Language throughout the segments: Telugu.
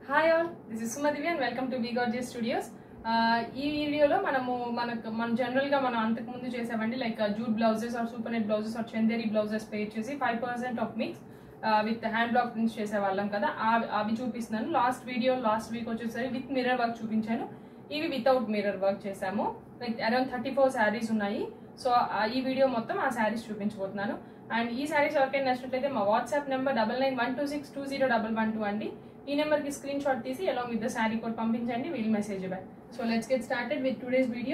Hi all this is Sumadivi and welcome to బీగార్జీ స్టూడియోస్ ఈ వీడియోలో మనము మనకు మన జనరల్ గా మనం అంతకు ముందు చేసామండి like jute blouses or super net blouses or Chanderi blouses పే చేసి five percent of mix with hand block prints చేసే వాళ్ళం కదా ఆ- అవి చూపిస్తున్నాను లాస్ట్ వీడియో లాస్ట్ వీక్ వచ్చేసరికి విత్ మిర్రర్ వర్క్ చూపించాను ఇవి వితౌట్ మిర్రర్ వర్క్ చేసాము like around thirty four saris ఉన్నాయి సో ఈ వీడియో మొత్తం ఆ శారీస్ చూపించబోతున్నాను అండ్ ఈ శారీస్ ఎవరికైనా నచ్చినట్లయితే మా WhatsApp number double nine one two six two zero double one two అండి ఈ నెంబర్ కి స్క్రీన్ షాట్ తీసి along with the sari code పంపించండి we'll message back so let's get started with today's video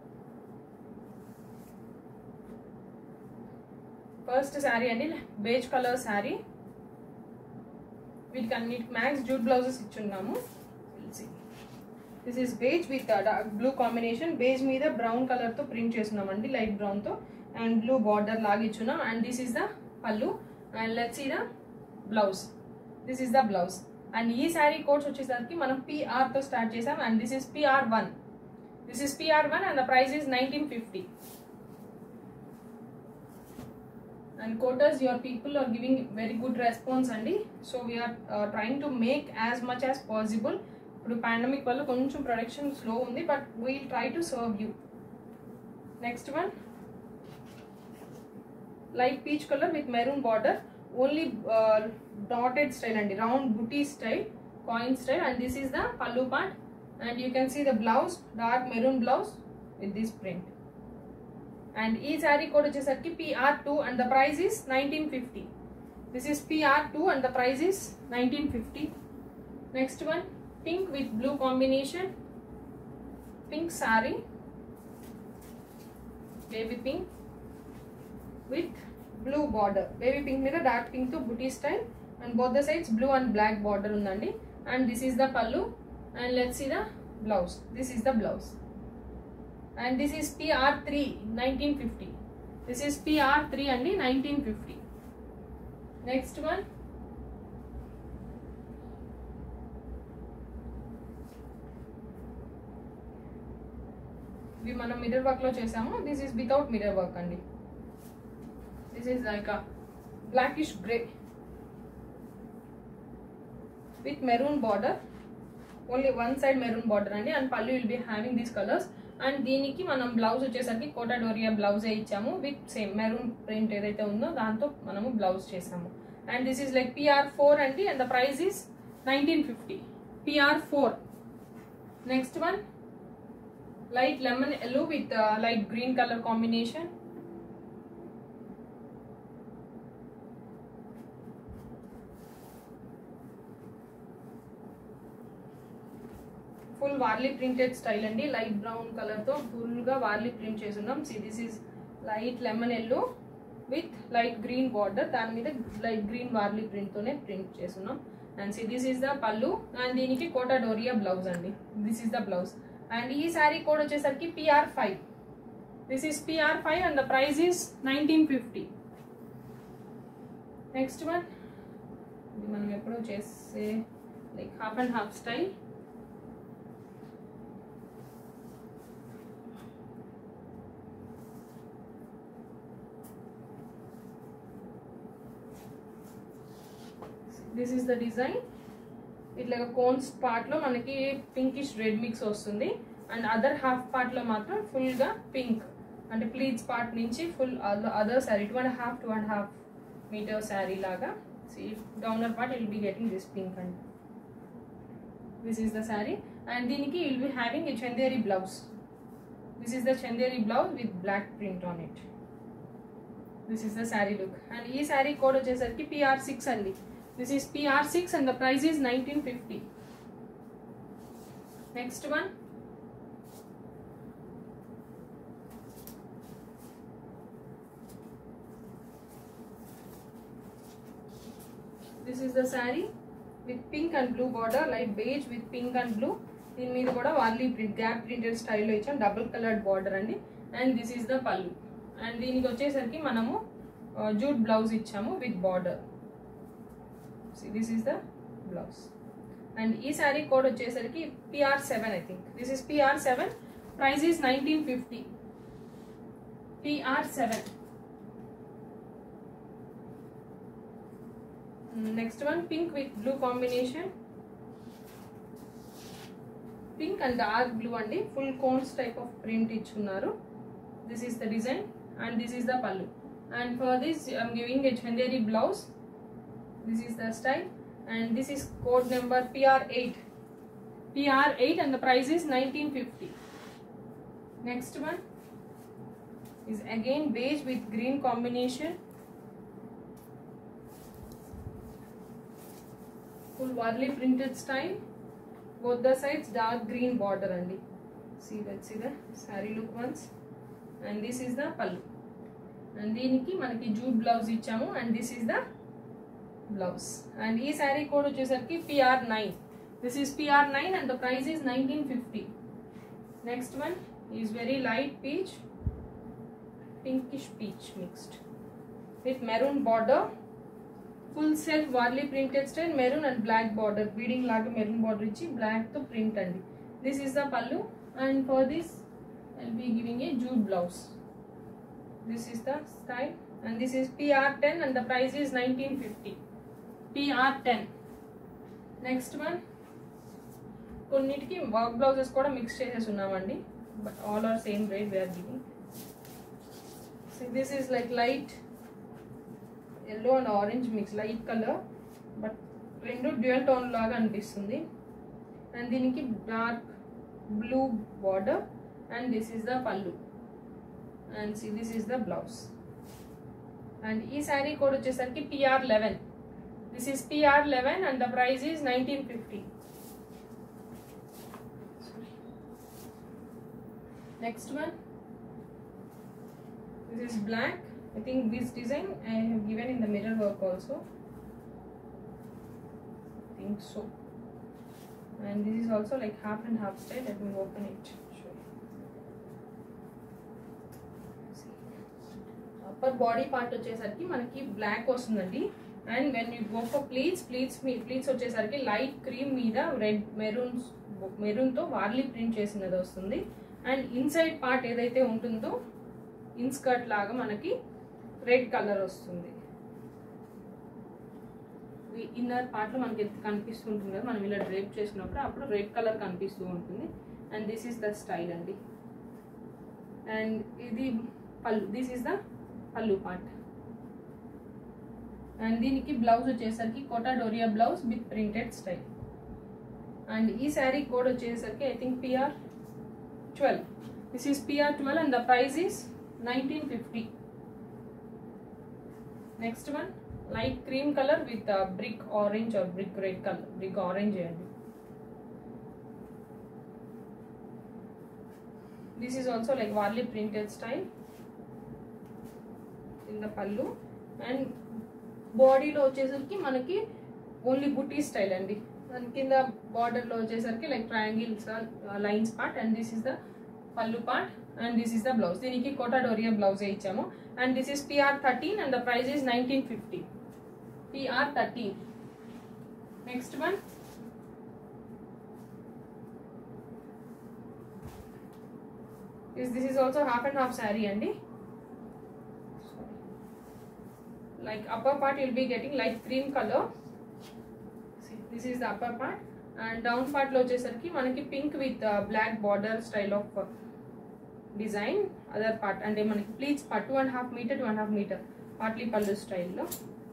first sari అండి బేజ్ కలర్ శారీ వీటికి అన్నిటి మ్యాక్స్ జూట్ బ్లౌజెస్ ఇచ్చున్నాము this is beige with blue combination beige మీద బ్రౌన్ కలర్ తో ప్రింట్ చేస్తున్నామండి లైట్ బ్రౌన్ తో అండ్ బ్లూ బార్డర్ లాగా ఇచ్చున్నాం and this is the pallu and let's see the blouse this is the blouse and ఈ శారీ కోడ్స్ వచ్చేసరికి మనం పిఆర్ తో స్టార్ట్ చేసాం and this is PR one this is PR one and the price is nineteen fifty and కోటర్స్ your people are giving very good response అండి so we're trying to make as much as possible ఇప్పుడు పాండమిక్ వల్ల కొంచెం ప్రొడక్షన్ స్లో ఉంది but we'll try to serve you next one light peach colour with maroon border only dotted style అండి round buti style coin style and this is the pallu part and you can see the blouse dark maroon blouse with this print and ఈ శారీ కోడ్ వచ్చేసరికి PR two and the price is nineteen fifty this is PR two and the price is nineteen fifty next one pink with blue combination pink sari baby pink with blue border baby pink మీద డార్క్ పింక్ తో buti style and both the sides blue and black border ఉందండి and this is the pallu and let's see the blouse this is the blouse and this is PR three nineteen fifty this is PR three అండి నైన్టీన్ ఫిఫ్టీ నెక్స్ట్ వన్ ఇవి మనం మిర్రర్ వర్క్ లో చేసాము this is without mirror work అండి this is like uh blackish grey with maroon border only one side maroon border అండి and pallu will be having these colours and దీనికి మనం బ్లౌజ్ వచ్చేసరికి కోటా డోరియా బ్లౌజే ఇచ్చాము విత్ సేమ్ మెరూన్ ప్రింట్ ఏదైతే ఉందో దాంతో మనము బ్లౌజ్ చేసాము and this is like PR four అండి and the price is nineteen fifty PR four next one light lemon yellow with uh, light green color combination full Warli printed style అండి లైట్ బ్రౌన్ కలర్ తో ఫుల్ గా వార్లీ ప్రింట్ చేసి ఉన్నాం see this is light lemon yellow with light green border దాని మీద లైట్ గ్రీన్ వార్లీ ప్రింట్ తోనే ప్రింట్ చేస్తున్నాం and see this is the pallu and దీనికి కోటా డోరియా బ్లౌజ్ అండి this is the blouse and ఈ శారీ కోడ్ వచ్చేసరికి PR five this is PR five and the price is nineteen fifty next one ఇది మనం ఎప్పుడో చేసే like half and half style this is the design ఇట్లా కోన్స్ పార్ట్ లో మనకి పింకిష్ రెడ్ మిక్స్ వస్తుంది అండ్ అదర్ హాఫ్ పార్ట్ లో మాత్రం ఫుల్ గా పింక్ అంటే ప్లీట్స్ పార్ట్ నుంచి full other sari two and half two and half metre sari లాగా downer part will be getting this pink and this is the sari and దీనికి will be having a Chanderi blouse this is the Chanderi blouse with block print on it this is the sari look and ఈ శారీ కోడ్ వచ్చేసరికి పిఆర్ సిక్స్ అండి This is PR6 and the price is 1950. Next one. This is the saree with pink and blue border, light beige with pink and blue. దీని మీద కూడా వార్లీ ప్రింట్ గ్యాప్ ప్రింటెడ్ స్టైల్లో ఇచ్చాం డబుల్ కలర్డ్ బార్డర్ అండి and this is the pallu and దీనికి వచ్చేసరికి మనము జూట్ బ్లౌజ్ ఇచ్చాము with border see this is the blouse and ఈ శారీ కోడ్ వచ్చేసరికి PR seven I think this is PR seven price is nineteen fifty PR seven next one pink with blue combination pink and dark blue అండి full cones type of print ఇచ్చున్నారు this is the design and this is the pallu and for this I'm giving a Chanderi blouse this is the style and this is code number PR eight PR eight and the price is nineteen fifty next one is again beige with green combination full warli printed style both the sides dark green border andi see let's see the saree look once and this is the pallu and దీనికి మనకి జూట్ బ్లౌజ్ ఇచ్చాము and this is the blouse and ఈ శారీ కోడ్ వచ్చేసరికి PR nine this is PR nine and the price is nineteen fifty next one is very light peach pinkish peach mixed with maroon border full self warli printed style maroon and black border beading laga maroon border ichi black to print andi this is the pallu and for this i'll be giving a jute blouse this is the style and this is pr10 and the price is 1950 pr10 next one కొన్నిటికి వర్క్ బ్లౌజెస్ కూడా మిక్స్ చేసేసి ఉన్నామండి but all are same rate we're giving See, this is like light yellow and orange mix, light color, but రెండు డ్యూయల్ టోన్ లాగా అనిపిస్తుంది అండ్ దీనికి dark blue border and this is the pallu and see this is the blouse and ఈ శారీ కోడ్ వచ్చేసరికి PR eleven this is PR eleven and the price is nineteen fifty next one this is black i think this design i have given in the mirror work also i think so and this is also like half and half style let me open it show you upper body part వచ్చేసరికి మనకి బ్లాక్ వస్తుందండి and when you go for pleats pleats మీ ప్లీట్స్ వచ్చేసరికి లైట్ క్రీమ్ మీద రెడ్ మెరూన్స్ మెరూన్తో వార్లీ ప్రింట్ చేసినది వస్తుంది అండ్ ఇన్సైడ్ పార్ట్ ఏదైతే ఉంటుందో ఇన్స్కర్ట్ లాగా మనకి రెడ్ కలర్ వస్తుంది ఇన్నర్ పార్ట్లో మనకి ఎంత కనిపిస్తుంటుంది కదా మనం ఇలా డ్రేప్ చేసినప్పుడు అప్పుడు రెడ్ కలర్ కనిపిస్తూ ఉంటుంది and this is the style అండి అండ్ ఇది pallu this is the pallu part and దీనికి బ్లౌజ్ వచ్చేసరికి Kota Doria blouse with printed style and ఈ శారీ కోడ్ వచ్చేసరికి I think PR twelve this is PR twelve and the price is 1950 next one light cream color with uh, brick orange or brick red color brick orange and this is also like warli printed style in the pallu and బాడీలో వచ్చేసరికి మనకి ఓన్లీ బుటీ స్టైల్ అండి దాని కింద బార్డర్లో వచ్చేసరికి like triangles lines part and this is the pallu part and this is the blouse దీనికి కోటా డోరియా బ్లౌజ్ ఇచ్చాము and this is PR thirteen and the price is nineteen fifty PR thirteen next one this is also half and half sari అండి like upper part you'll be getting light cream color See, this is the upper part and down part లో వచ్చేసరికి మనకి pink with black border style of design other part అంటే మనకి pleats part two and half metre two and half metre partly pallu స్టైల్లో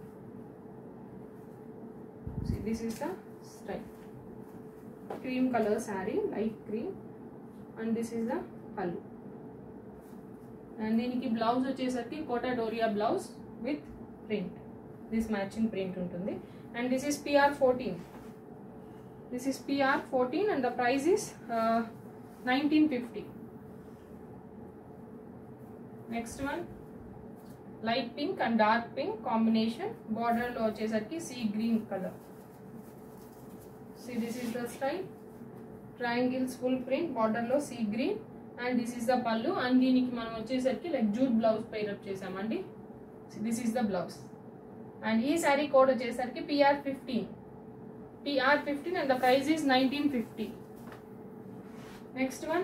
this is the style cream colour sari light cream and this is the pallu and దీనికి బ్లౌజ్ వచ్చేసరికి Kota Doria blouse with print this matching print ఉంటుంది and this is PR fourteen this is PR fourteen and the price is nineteen fifty next one light pink and dark pink combination బార్డర్లో వచ్చేసరికి sea green colour see this is the style triangles full print బార్డర్లో sea green and this is the pallu and దీనికి మనం వచ్చేసరికి లైక్ జూట్ బ్లౌజ్ పైరప్ చేసామండి this is the blouse and ఈ శారీ కోడ్ వచ్చేసరికి PR fifteen PR fifteen and the price is nineteen fifty next one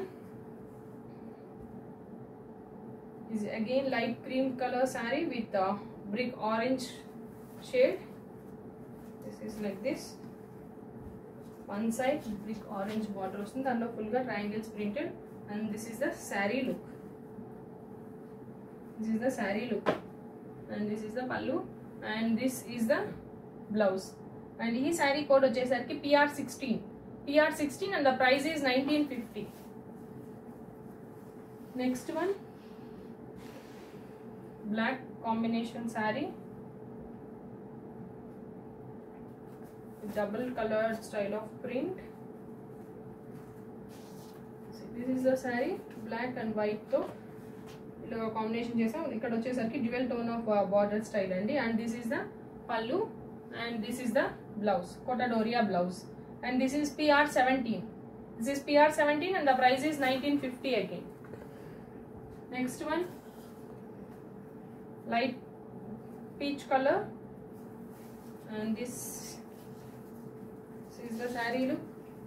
is again light cream color saree with uh, brick orange shade this is like this one side big orange border వస్తుంది దాంట్లో ఫుల్గా triangles printed and this is the sari look this is the sari look and this is the pallu and this is the blouse and ఈ శారీ కోడ్ వచ్చేసరికి PR sixteen PR sixteen and the price is nineteen fifty next one black combination sari double colored style of print See, this is the saree black and white తో ఇలా కాంబినేషన్ చేసాం ఇక్కడ వచ్చేసరికి dual tone of border style అండి and this is the pallu and this is the blouse కొటడోరియా blouse and this is PR seventeen this is PR seventeen and the price is nineteen fifty again next one light peach colour and this is the sari look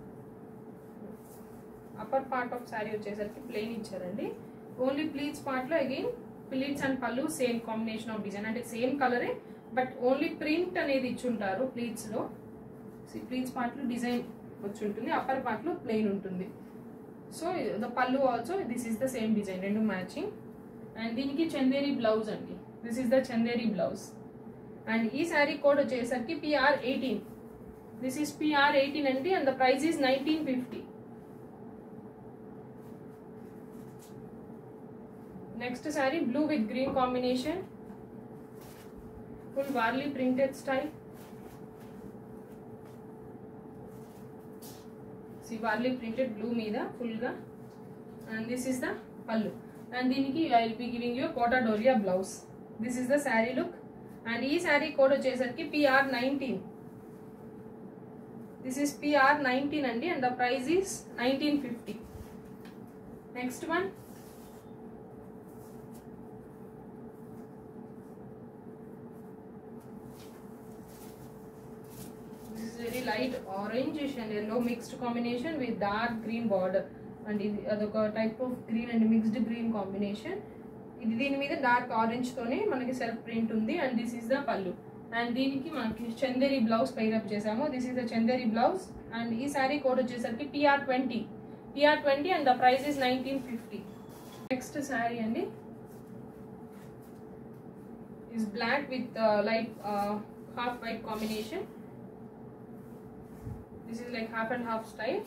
upper part of sari వచ్చేసరికి ప్లెయిన్ ఇచ్చారండి ఓన్లీ ప్లీట్స్ పార్ట్ లో అగైన్ ప్లీట్స్ అండ్ పళ్ళు సేమ్ కాంబినేషన్ ఆఫ్ డిజైన్ అంటే సేమ్ కలరే బట్ ఓన్లీ ప్రింట్ అనేది ఇచ్చుంటారు ప్లీట్స్ లో ప్లీట్స్ పార్ట్ లో డిజైన్ వచ్చి ఉంటుంది అప్పర్ పార్ట్ లో ప్లెయిన్ ఉంటుంది so the pallu also this is the same design రెండు మ్యాచింగ్ అండ్ దీనికి చందేరి బ్లౌజ్ అండి this is the Chanderi blouse and ఈ శారీ కోడ్ వచ్చేసరికి PR eighteen this is PR eighteen అండి and the price is nineteen fifty next sari blue with green combination full Warli printed style see Warli printed blue మీద ఫుల్గా and this is the pallu and దీనికి I will be giving you Kota Doria blouse this is the sari look and ఈ శారీ కోడ్ వచ్చేసరికి PR nineteen this is PR nineteen అండి and the price is nineteen fifty next one this is very light orange and yellow mixed combination with dark green border and ఇది అదొక type of green and mixed green combination ఇది దీని మీద డార్క్ ఆరెంజ్ తోనే మనకి సెల్ఫ్ ప్రింట్ ఉంది and this is the pallu and దీనికి మనకి చందేరి బ్లౌజ్ పైరప్ చేసాము this is the Chanderi blouse and ఈ శారీ కోడ్ వచ్చేసరికి PR twenty PR twenty and the price is nineteen fifty next sari అండి is black with light half white combination this is like half and half style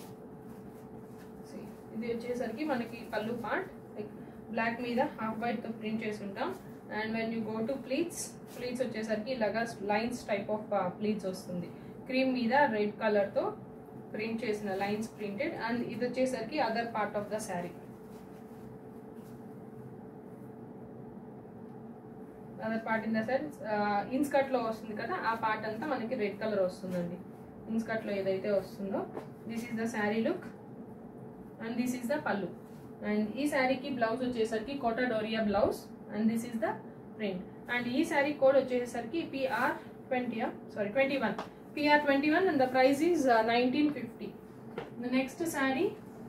ఇది వచ్చేసరికి మనకి పళ్ళు పార్ట్ లైక్ బ్లాక్ మీద హాఫ్ వైట్ తో ప్రింట్ చేసి ఉంటాం and when you go to pleats pleats వచ్చేసరికి ఇలాగా లైన్స్ టైప్ ఆఫ్ ప్లీట్స్ వస్తుంది క్రీమ్ మీద రెడ్ కలర్ తో ప్రింట్ చేసిన లైన్స్ ప్రింటెడ్ అండ్ ఇది వచ్చేసరికి other part of the sari other part in the sense inskirt లో వస్తుంది కదా ఆ పార్ట్ అంతా మనకి రెడ్ కలర్ వస్తుందండి ఇన్స్కర్ట్ లో ఏదైతే వస్తుందో this is the sari look and this is the pallu and ఈ శారీకి బ్లౌజ్ వచ్చేసరికి Kota Doria blouse and this is the print and ఈ శారీ కోడ్ వచ్చేసరికి PR twenty sorry twenty one PR twenty one and the price is nineteen fifty the next sari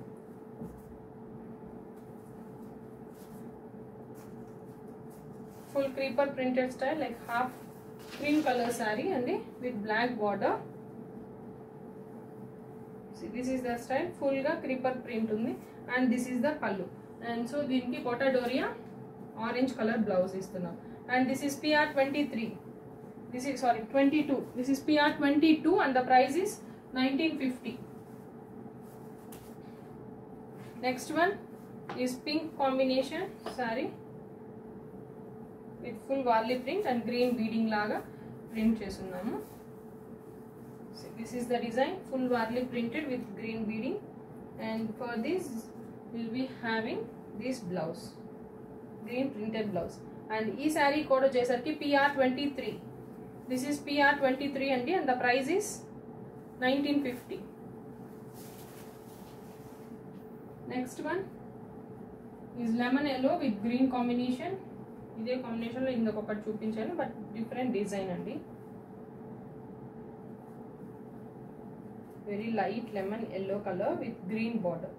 full creeper printed style like half cream colour sari అండి with black border this is the style full గా క్రీపర్ ప్రింట్ ఉంది and this is the pallu and so దీనికి పొటాడోరియా ఆరెంజ్ కలర్ బ్లౌజ్ ఇస్తున్నాం and this is PR twenty three this is sorry twenty two this is PR twenty two and the price is nineteen fifty next one is pink combination sorry with full Warli print and green beading లాగా ప్రింట్ చేస్తున్నాము this is the design full warli printed with green beading and for this we'll be having this blouse green printed blouse and ఈ శారీ కోడ్ వచ్చేసరికి PR twenty three this is PR twenty three అండి and the price is nineteen fifty next one is lemon yellow with green combination ఇదే కాంబినేషన్లో ఇంకొకటి చూపించాను బట్ డిఫరెంట్ డిజైన్ అండి very light lemon yellow color with green border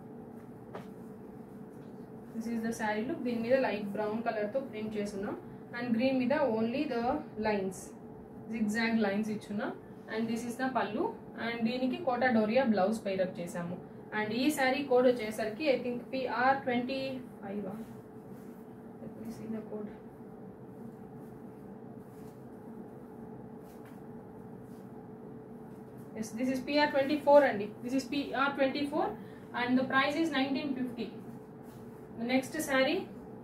this is the sari look దీని మీద లైట్ బ్రౌన్ కలర్ తో ప్రింట్ చేస్తున్నాం అండ్ గ్రీన్ మీద only the lines zigzag lines ఇచ్చున్నా and this is the pallu and దీనికి కోటా డోరియా బ్లౌజ్ పైరప్ చేసాము అండ్ ఈ శారీ కోడ్ వచ్చేసరికి I think PR twenty five see the code yes this is pr 24 అండి this is pr 24 and the price is 1950 the next saree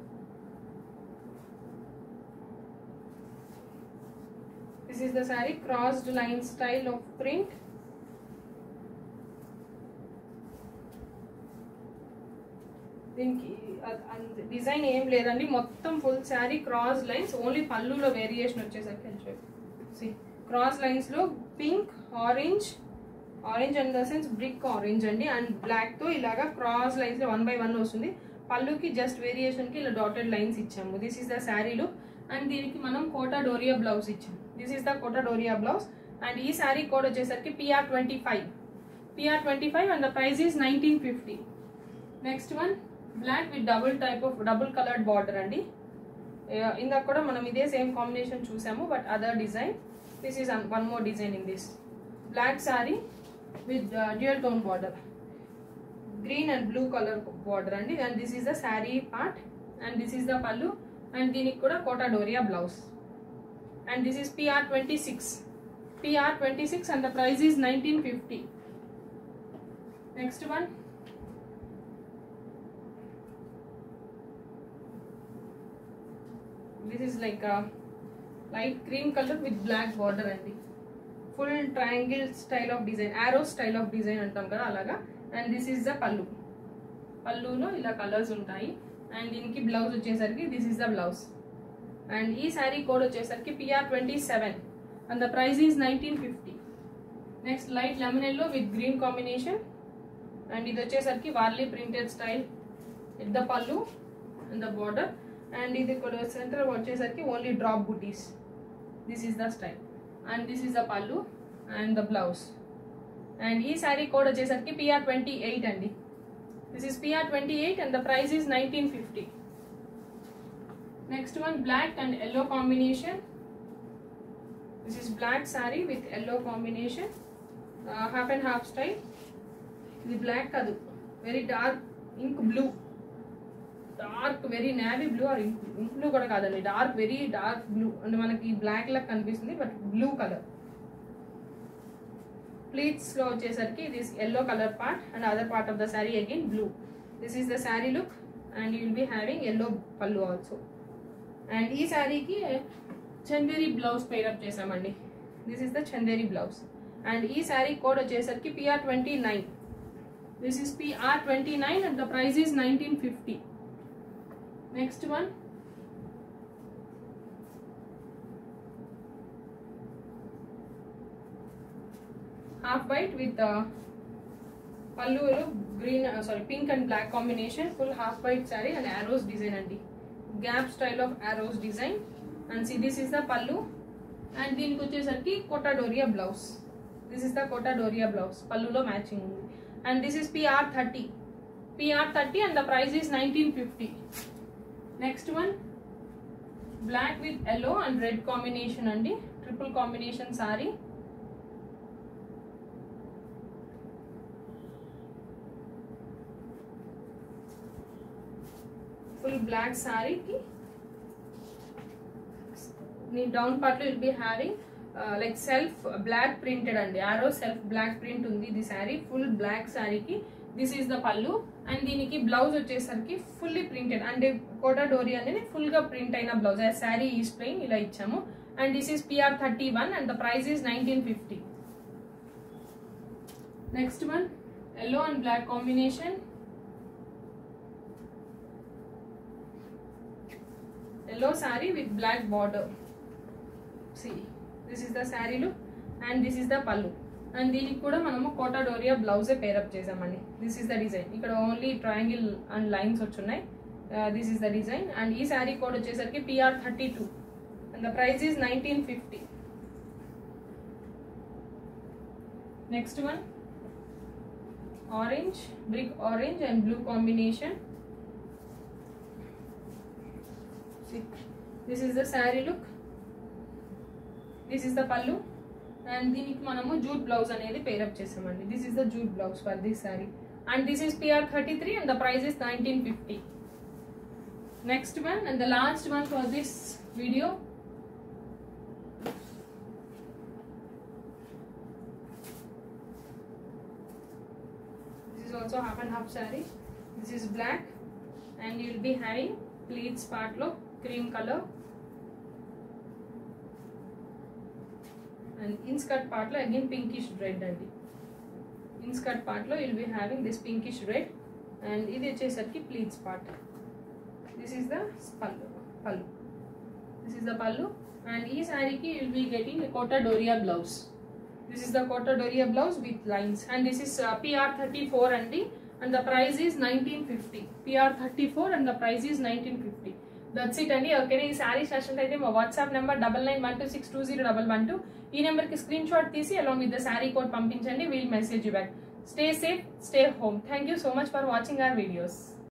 this is the saree crossed line style of print దీనికి డిజైన్ ఏం లేదండి మొత్తం full sari cross lines only పళ్ళులో వేరియేషన్ వచ్చేసరికి సి క్రాస్ లైన్స్ లో pink orange orange and the sense brick orange అండి అండ్ బ్లాక్ తో ఇలాగా క్రాస్ లైన్స్ లో వన్ బై వన్ వస్తుంది పళ్ళుకి జస్ట్ వేరియేషన్ కి ఇలా డాటెడ్ లైన్స్ ఇచ్చాము this is the sari look and దీనికి మనం కోటా డోరియా బ్లౌజ్ ఇచ్చాము this is the Kota Doria blouse and ఈ శారీ కోడ్ వచ్చేసరికి PR twenty five PR twenty five and the price is nineteen fifty next one black with double type of double coloured border అండి ఇందాక కూడా మనం ఇదే సేమ్ కాంబినేషన్ చూసాము but other design this is one more design in this black sari with dual tone border green and blue colour border అండి and this is the sari part and this is the pallu and దీనికి కూడా Kota Doria blouse and this is PR twenty six PR twenty six and the price is nineteen fifty next one this is like a light cream color with black border అండి full triangle style of design arrow style of design అంటాం కదా అలాగా అండ్ దిస్ ఈస్ ద పళ్ళు పళ్ళులో ఇలా కలర్స్ ఉంటాయి అండ్ దీనికి బ్లౌజ్ వచ్చేసరికి this is the blouse and ఈ శారీ కోడ్ వచ్చేసరికి PR twenty seven and the price is nineteen fifty next light lemon yellow with green combination and ఇది వచ్చేసరికి Warli printed style it the pallu and the border and ఇది కూడా సెంటర్ వచ్చేసరికి only drop butis this is the style and this is the pallu and the blouse and ఈ శారీ కోడ్ వచ్చేసరికి పిఆర్ ట్వంటీ ఎయిట్ అండి this is PR twenty eight and the price is nineteen fifty next one black and yellow combination this is black sari with yellow combination half and half style ఇది బ్లాక్ కాదు very dark ink blue dark very navy blue or ink ink blue కూడా కాదండి డార్క్ వెరీ డార్క్ బ్లూ అంటే మనకి బ్లాక్ లాగా కనిపిస్తుంది బట్ బ్లూ కలర్ ప్లీట్స్ లో వచ్చేసరికి this yellow colour part and other part of the sari again blue this is the sari look and you will be having yellow pallu also and ఈ శారీకి చందేరి బ్లౌజ్ పేరప్ చేసామండి this is the Chanderi blouse and ఈ శారీ కోడ్ వచ్చేసరికి PR twenty nine this is PR twenty nine and the price is nineteen fifty next one half white with పల్లులో green sari pink and black combination full half white sari and arrows design అండి gap style of arrows design and see this is the pallu and దీనికి వచ్చేసరికి Kota Doria blouse this is the Kota Doria blouse పల్లులో మ్యాచింగ్ ఉంది and this is PR thirty PR thirty and the price is nineteen fifty next one black with yellow and red combination అండి triple combination sari full black సారీకి నీ డౌన్ పార్ట్ లో will be having like self block printed అండి ఆరో సెల్ఫ్ బ్లాక్ ప్రింట్ ఉంది ఇది శారీ ఫుల్ బ్లాక్ శారీకి this is the pallu and దీనికి బ్లౌజ్ వచ్చేసరికి ఫుల్లీ ప్రింటెడ్ అంటే కోటా డోరీ అనేది ఫుల్ గా ప్రింట్ అయిన బ్లౌజ్ ఆ శారీ ఈస్ ప్లెయిన్ ఇలా ఇచ్చాము and this is PR thirty one and the price is nineteen fifty next one yellow and black combination yellow saree with black border see this is the saree look and this is the pallu and దీనికి కూడా మనము కోటా డోరియా బ్లౌజే పేరప్ చేసామండి దిస్ ఇస్ ద డిజైన్ ఇక్కడ ఓన్లీ ట్రయాంగిల్ అండ్ లైన్స్ వచ్చున్నాయి this is the design and ఈ శారీ కోడ్ వచ్చేసరికి PR thirty two and the price is nineteen fifty next one orange brick orange and blue combination this is the sari look this is the pallu and దీనికి మనము జూట్ బ్లౌజ్ అనేది పేరప్ చేసామండి this is the jute blouse for this sari and this is PR thirty three and the price is nineteen fifty next one and the last one for this video this is also half and half saree this is black and you will be having pleats part lo cream color and in skirt part lo again pinkish red అండి in skirt part lo you'll be having this pinkish red and ఇది వచ్చేసరికి pleats part this is the pallu pallu this is the pallu and ఈ శారీకి will be getting Kota Doria blouse this is the Kota Doria blouse with lines and this is PR thirty four అండి and the price is nineteen fifty PR thirty four and the price is nineteen fifty that's it అండి ఓకేనా ఈ శారీస్ నచ్చినట్లయితే మా WhatsApp number double nine one two six two zero double one two ఈ నెంబర్కి స్క్రీన్ షాట్ తీసి along with the sari code పంపించండి we'll message back stay safe stay home thank you so much for watching our videos